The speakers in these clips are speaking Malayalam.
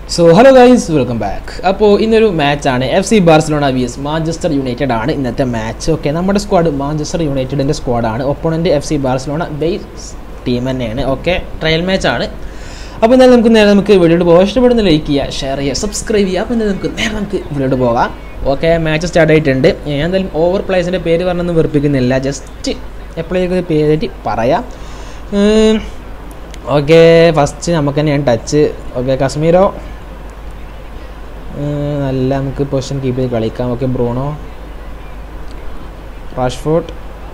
So hello guys welcome back അപ്പോൾ ഇന്നൊരു മാച്ചാണ് F C Barcelona V S Manchester United ആണ് ഇന്നത്തെ മാച്ച് ഓക്കെ നമ്മുടെ സ്ക്വാഡ് മാഞ്ചസ്റ്റർ യുണൈറ്റഡിൻ്റെ സ്ക്വാഡാണ് opponent F C Barcelona base team തന്നെയാണ് ഓക്കെ ട്രയൽ മാച്ചാണ് അപ്പോൾ എന്നാലും നമുക്ക് നേരെ നമുക്ക് വീഡിയോട്ട് പോകാം ഇഷ്ടപ്പെടുന്ന ലൈക്ക് ചെയ്യുക ഷെയർ ചെയ്യുക സബ്സ്ക്രൈബ് ചെയ്യുക അപ്പോൾ എന്നാലും നമുക്ക് നേരെ നമുക്ക് വീഡിയോട്ട് പോകാം ഓക്കെ മാച്ച് സ്റ്റാർട്ട് ആയിട്ടുണ്ട് ഞാൻ എന്തായാലും ഓവർ പ്ലേസിൻ്റെ പേര് പറഞ്ഞൊന്നും വെറുപ്പിക്കുന്നില്ല ജസ്റ്റ് എപ്പോഴേക്കും പേര് പറയാം ഓക്കെ ഫസ്റ്റ് നമുക്ക് തന്നെയാണ് ടച്ച് ഓക്കെ കശ്മീരോ ഉം, നല്ല നമുക്ക് പൊസിഷൻ കീപ്പ് ചെയ്ത് കളിക്കാം okay Bruno Rashford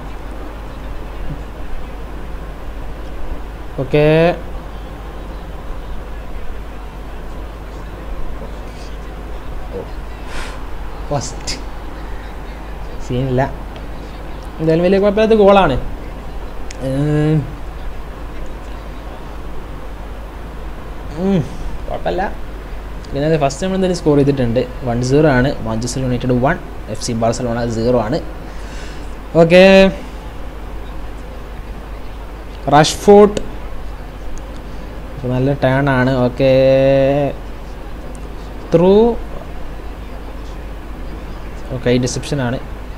okay first സീനില്ല എന്തായാലും വലിയ കുഴപ്പമില്ലാത്ത ഗോളാണ് ഉം. ഉം, കുഴപ്പമില്ല പിന്നെ ഫസ്റ്റ് നമ്മൾ എന്തായാലും സ്കോർ ചെയ്തിട്ടുണ്ട് വൺ സീറോ ആണ് Manchester United one F C Barcelona zero ആണ് ഓക്കെ റഷ്ഫോർട്ട് നല്ല ടേൺ ആണ് ഓക്കെ ത്രൂ ഓക്കെ ഡിസെപ്ഷൻ ആണ്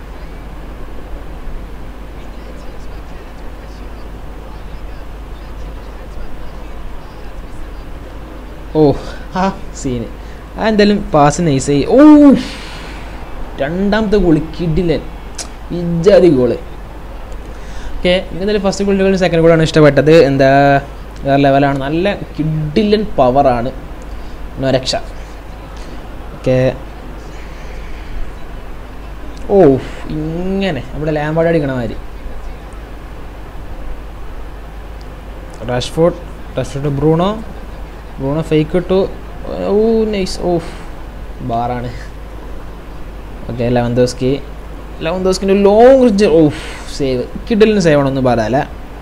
ഓ ആ സീന് ആ എന്തായാലും പാസ് നൈസായി ഓ രണ്ടാമത്തെ ഗോള് കിഡിലൻ ഇജാതി ഗോള് ഓക്കെ എന്തായാലും ഫസ്റ്റ് ഗോളിൽ സെക്കൻഡ് ഗോളാണ് ഇഷ്ടപ്പെട്ടത് എന്താ വേറെ ലെവലാണ് നല്ല കിഡിലൻ പവറാണ് നൊരക്ഷ ഓക്കെ ഓ ഇങ്ങനെ നമ്മുടെ ലാമ്പാട് അടിക്കണ മാതിരി Rashford Rashford Bruno Bruno fake ഇട്ടു ഓ നൈസ് ഓ ബാറാണ് ഓക്കെ ലെവൻദോസ്കി ലെവൻദോസ്കിൻ്റെ ലോങ് റിച്ച് ഓ സേവ് കിഡലിന് സേവ് ആണൊന്നും പറയാല്ല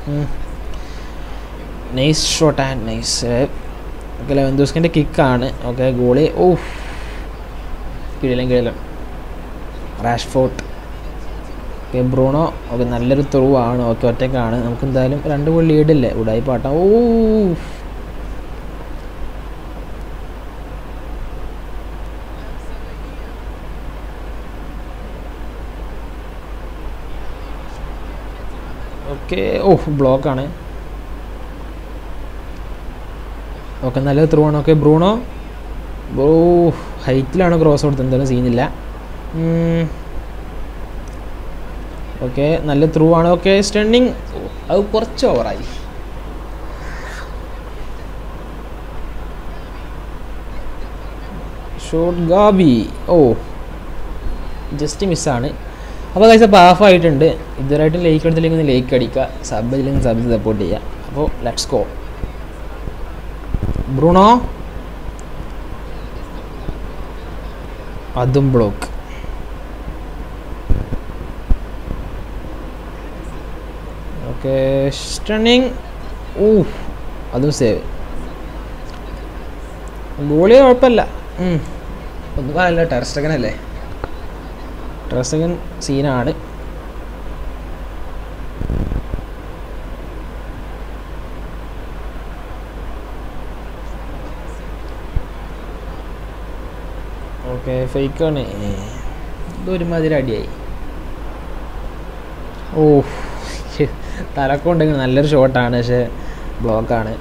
nice shot and nice save okay ലെവൻദോസ്കിൻ്റെ കിക്കാണ് ഓക്കെ ഗോളി ഓ കിടിലൻ കിടിലൻ റാഷ്ഫോർട്ട് ഓക്കെ ബ്രൂണോ ഓക്കെ നല്ലൊരു ത്രൂ ആണ് ഓക്കെ ഒറ്റക്കാണ് നമുക്ക് എന്തായാലും രണ്ട് ഗോൾ ലീഡില്ലേ ഉടായി പാട്ടാ ഓ ഓക്കെ ഓ ബ്ലോക്കാണ് ഓക്കെ നല്ല ത്രൂ ആണ് ഓക്കെ ബ്രൂണോ ഓ ഹൈറ്റിലാണ് ക്രോസ് കൊടുത്തത് എന്തായാലും സീനില്ല ഓക്കെ നല്ല ത്രൂ ആണ് ഓക്കെ സ്റ്റണ്ണിങ് അത് കുറച്ച് ഓവറായി ഷോട്ട് ഗാബി ഓ ജസ്റ്റ് മിസ്സാണ് അപ്പോൾ കഴിച്ച അപ്പോൾ ഹാഫ് ആയിട്ടുണ്ട് ഇതുവരായിട്ട് ലേക്ക് എടുത്തില്ലെങ്കിൽ ഒന്ന് ലേക്ക് അടിക്കുക സബ് ഇല്ലെങ്കിൽ സബ് സപ്പോർട്ട് ചെയ്യുക അപ്പോൾ ലെറ്റ്സ് ഗോ ബ്രൂണോ അതും ബ്ലോക്ക് ഓക്കെ സ്റ്റണിങ് ഊ അതും സേവ് ഗോളി കുഴപ്പമില്ല ഉം. ഒന്നും പറയല്ല ടെറസ്റ്റകൻ അല്ലേ ടെറസ്റ്റകൻ സീനാണ് ഓക്കെ ഫേക്കാണ് ഇതൊരുമാതിരി അടിയായി ഓ തലക്കൊണ്ടെങ്കിൽ നല്ലൊരു ഷോട്ടാണ് പക്ഷേ ബ്ലോക്കാണ്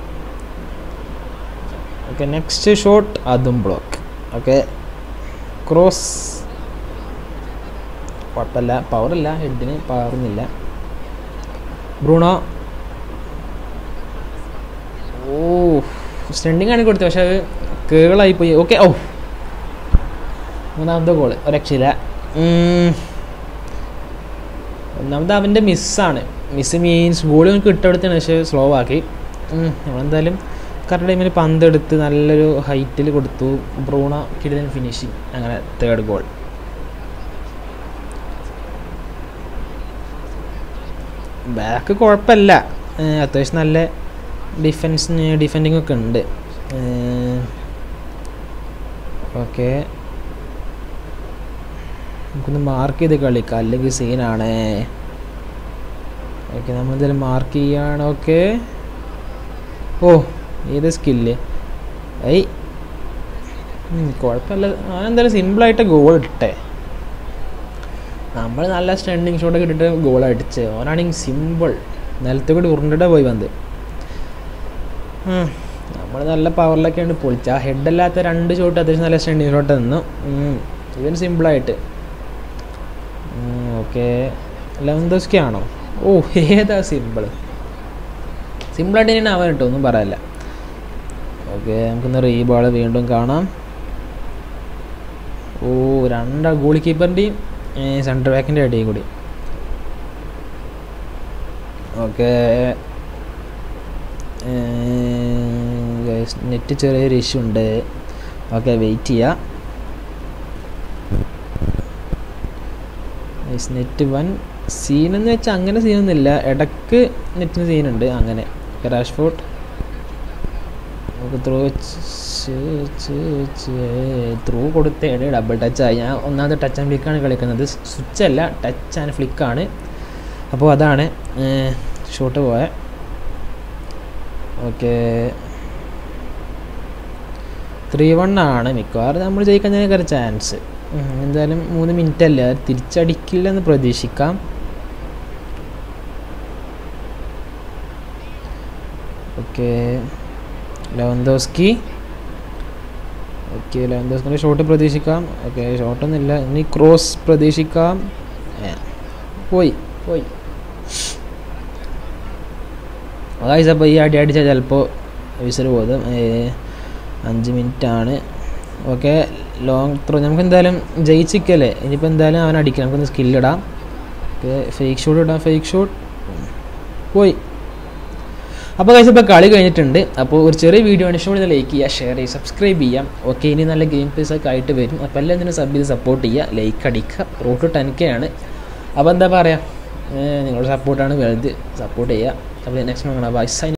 ഓക്കെ നെക്സ്റ്റ് ഷോട്ട് അതും ബ്ലോക്ക് ഓക്കെ ക്രോസ് കുഴപ്പമില്ല പവറില്ല ഹെഡിന് പവറുന്നില്ല ബ്രൂണോ ഓ സ്റ്റണ്ടിങ് ആണ് കൊടുത്തത് പക്ഷെ അത് കേളായി പോയി ഓക്കെ ഓ മൂന്നാമത്തെ ഗോള് ഒരു രക്ഷയില്ല ഉം. ഒന്നാമത് അവൻ്റെ മിസ്സാണ് മിസ് മീൻസ് ഗോളി നമുക്ക് ഇട്ടെടുത്താണ് പക്ഷേ സ്ലോ ആക്കി ഉം, നമ്മളെന്തായാലും കറക്റ്റ് ടൈമിൽ പന്തെടുത്ത് നല്ലൊരു ഹൈറ്റിൽ കൊടുത്തു ബ്രൂണ കിടിലൻ ഫിനിഷിങ് അങ്ങനെ തേർഡ് ഗോൾ ബാക്ക് കുഴപ്പമില്ല ഏഹ് അത്യാവശ്യം നല്ല ഡിഫൻസ് ഡിഫെൻഡിങ് ഒക്കെ ഉണ്ട് ഓക്കെ നമുക്കൊന്ന് മാർക്ക് ചെയ്ത് കളിക്കാം അല്ലെങ്കിൽ സീനാണ് ഓക്കെ നമ്മളെന്തായാലും മാർക്ക് ചെയ്യാണ് ഓക്കെ ഓ ഏത് സ്കില്ല് ഐ ഉം, കുഴപ്പമില്ല അവൻ എന്തായാലും സിമ്പിളായിട്ട് ഗോൾ ഇട്ടേ നമ്മൾ നല്ല സ്റ്റണ്ടിങ് ഷോട്ടൊക്കെ ഇട്ടിട്ട് ഗോൾ അടിച്ച് ഓനാണെങ്കിൽ സിമ്പിൾ നിലത്ത് കൂടി ഉരുണ്ടിട്ട് പോയി വന്ന് നമ്മൾ നല്ല പവറിലൊക്കെയാണ് പൊളിച്ച് ആ ഹെഡല്ലാത്ത രണ്ട് ഷോട്ട് അത്യാവശ്യം നല്ല സ്റ്റണ്ടിങ് ഷോട്ട് നിന്നു ഉം, ഇവൻ സിമ്പിളായിട്ട് ഓക്കെ ലെവൻദോസ്കി ആണോ ഓ ഏതാ സിമ്പിൾ സിമ്പിളായിട്ട് ഇനി അവൻ കേട്ടോ ഒന്നും പറയാനില്ല ഓക്കെ നമുക്കിന്ന് റീ ബോൾ വീണ്ടും കാണാം ഓ രണ്ട് ഗോളി കീപ്പറിൻ്റെയും സെൻറ്റർ ബാക്കിൻ്റെ ഇടയിൽ കൂടി ഓക്കെ നെറ്റ് ചെറിയൊരു ഇഷ്യൂ ഉണ്ട് ഓക്കെ വെയിറ്റ് ചെയ്യാം നെറ്റ് വൺ സീൻ എന്ന് വെച്ചാൽ അങ്ങനെ സീനൊന്നുമില്ല ഇടക്ക് നെറ്റിന് സീനുണ്ട് അങ്ങനെ ക്രാഷ് ഫോട്ട് നമുക്ക് ത്രൂ ത്രൂ കൊടുത്തേണ് ഡബിൾ ടച്ച് ആയി ഞാൻ ഒന്നാമത് ടച്ച് ആൻഡ് ഫ്ലിക്കാണ് കളിക്കുന്നത് സ്വിച്ച് അല്ല ടച്ച് ആൻഡ് ഫ്ലിക്കാണ് അപ്പോൾ അതാണ് ഷോട്ട് പോയ ഓക്കെ ത്രീ വൺ ആണ് മിക്കവാറും നമ്മൾ ജയിക്കുന്നതിനൊക്കെ ചാൻസ് എന്തായാലും മൂന്ന് മിനിറ്റ് അല്ലേ അത് തിരിച്ചടിക്കില്ലെന്ന് പ്രതീക്ഷിക്കാം ഓക്കെ ലെവന്തോസ്കി ഓക്കെ ലെവന്തോസ്കിൻ്റെ ഷോട്ട് പ്രതീക്ഷിക്കാം ഓക്കെ ഷോട്ടൊന്നുമില്ല ഇനി ക്രോസ് പ്രതീക്ഷിക്കാം ഏ, പോയി പോയി അതായത് അപ്പോൾ ഈ അടി അടിച്ചാൽ ചിലപ്പോൾ വിസിൽ പോകും അഞ്ച് മിനിറ്റ് ആണ് ഓക്കെ ലോങ് ത്രോ നമുക്ക് എന്തായാലും ജയിച്ചിക്കല്ലേ ഇനിയിപ്പോൾ എന്തായാലും അവൻ അടിക്കാം നമുക്കൊന്ന് സ്കില്ലിടാം ഓക്കെ ഫേക്ക് ഷോട്ട് ഇടാം ഫേക്ക് ഷോട്ട് പോയി അപ്പോൾ കഴിച്ച് ഇപ്പോൾ കളി കഴിഞ്ഞിട്ടുണ്ട് അപ്പോൾ ഒരു ചെറിയ വീഡിയോ ആണ് ഇഷ്ടപ്പെടുന്ന ലൈക്ക് ചെയ്യുക ഷെയർ ചെയ്യുക സബ്സ്ക്രൈബ് ചെയ്യാം ഓക്കെ ഇനി നല്ല ഗെയിം പ്ലേസ് ഒക്കെ ആയിട്ട് വരും അപ്പോൾ എല്ലാം ഇതിനെ സബ് ചെയ്ത് സപ്പോർട്ട് ചെയ്യുക ലൈക്ക് അടിക്കുക റൂട്ട് ടെൻ കെ ആണ് അപ്പോൾ എന്താ പറയുക നിങ്ങളുടെ സപ്പോർട്ടാണ് വലുത് സപ്പോർട്ട് ചെയ്യുക അപ്പോൾ നെക്സ്റ്റ് നോക്കണം ബൈ സൈൻ